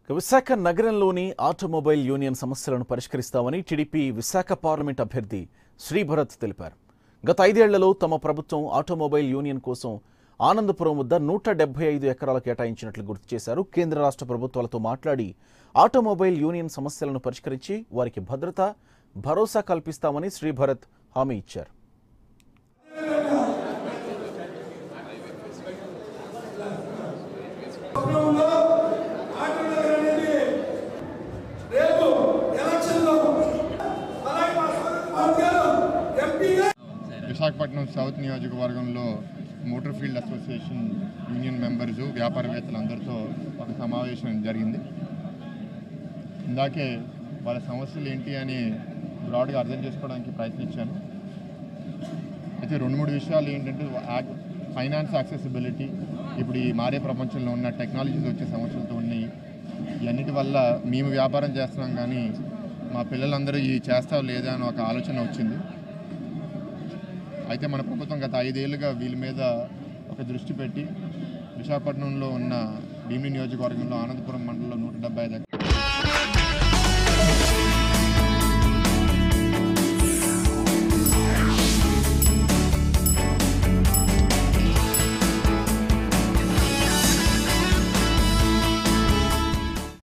ఇక విశాఖ నగరంలోని automobile union సమస్యలను పరిష్కరిస్తామని టీడీపీ విశాఖ పార్లమెంట్ అభ్యర్థి శ్రీభరత్ తెలిపారు గత ఐదేళ్లలో తమ ప్రభుత్వం ఆటోమొబైల్ యూనియన్ కోసం ఆనందపురం వద్ద నూట డెబ్బై ఐదు ఎకరాలు కేటాయించినట్లు గుర్తు చేశారు కేంద్ర రాష్ట్ర ప్రభుత్వాలతో మాట్లాడి ఆటోమొబైల్ యూనియన్ సమస్యలను పరిష్కరించి వారికి భద్రత భరోసా కల్పిస్తామని శ్రీభరత్ హామీ ఇచ్చారు రేపు ఎలక్షన్లో అలాగే మా సోదరుడు గారు ఎంపీగా విశాఖపట్నం సౌత్ నియోజకవర్గంలో motor field association union members వ్యాపారవేత్తలందరితో ఒక సమావేశం జరిగింది ఇందాకే వాళ్ళ సమస్యలు ఏంటి అని బ్రాడ్గా అర్థం చేసుకోవడానికి ప్రయత్నించాను అయితే రెండు మూడు విషయాలు ఏంటంటే యాక్- ఫైనాన్స్ యాక్సెసిబిలిటీ ఇప్పుడు ఈ మారే ప్రపంచంలో ఉన్న టెక్నాలజీస్ వచ్చే సమస్యలతో ఉన్నాయి ఇవన్నిటి వల్ల మేము వ్యాపారం చేస్తున్నాం కానీ మా పిల్లలందరూ ఈ చేస్తావు లేదా అని ఒక ఆలోచన వచ్చింది అయితే మన ప్రభుత్వం గత ఐదేళ్లుగా వీళ్ళ మీద ఒక దృష్టి పెట్టి విశాఖపట్నంలో ఉన్న భీమిలి నియోజకవర్గంలో ఆనందపురం మండలంలో నూట డెబ్బై ఐదు